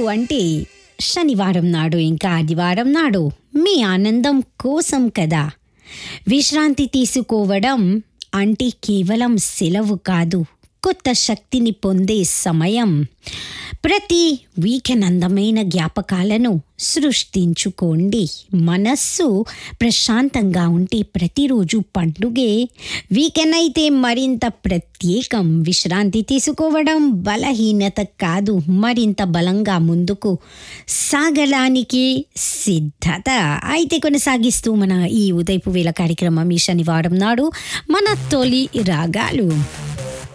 అంటే శనివారం నాడు ఇంకా ఆదివారం నాడు మీ ఆనందం కోసం కదా విశ్రాంతి తీసుకోవడం అంటే కేవలం సెలవు కాదు కొత్త శక్తిని పొందే సమయం ప్రతి వీకెండ్ అందమైన జ్ఞాపకాలను సృష్టించుకోండి మనస్సు ప్రశాంతంగా ఉంటే ప్రతిరోజు పండుగే వీకెండ్ అయితే మరింత ప్రత్యేకం విశ్రాంతి తీసుకోవడం బలహీనత కాదు మరింత బలంగా ముందుకు సాగడానికి సిద్ధత అయితే కొనసాగిస్తూ మన ఈ ఉదయపు వేళ కార్యక్రమం ఈ శనివారం నాడు మన తొలి రాగాలు